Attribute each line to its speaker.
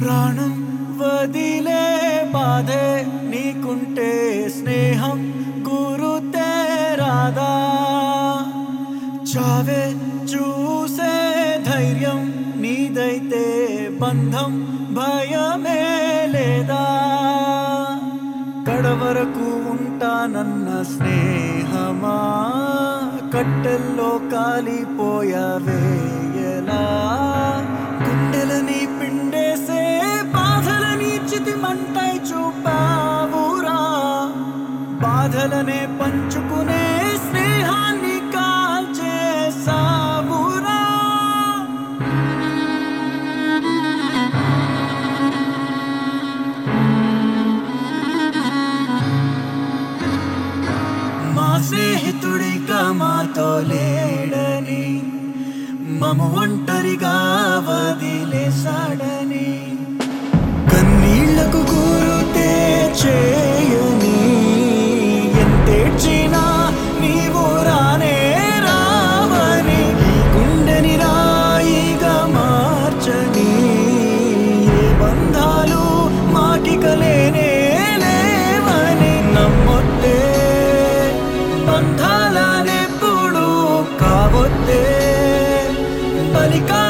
Speaker 1: ప్రాణం వదిలే బాధే నీకుంటే స్నేహం గురుతే రాదా చావే చూసే ధైర్యం నీదైతే బంధం భయమే లేదా కడవరకు ఉంటానన్న స్నేహమా కట్టెల్లో కాలిపోయావే ఎలా గుండెలని పిండేసే బాధలని చితిమంటై చూపావురా బాధలనే పంచుకునే స్నేహాన్ని కాల్చేసావురా మా స్నేహితుడిగా మాతో లేడని మము ఒంటరిగా వదిలేశాడని కన్నీళ్లకు గురుతే చేయని ఎంతేడ్చినా నీవు రానే రావని ఈ గుండెని రాయిగా మార్చని ఏ బంధాలు మాకిక లేనే లేవని నమ్మొద్దే బంధాలనెప్పుడు కావొద్దే బలికా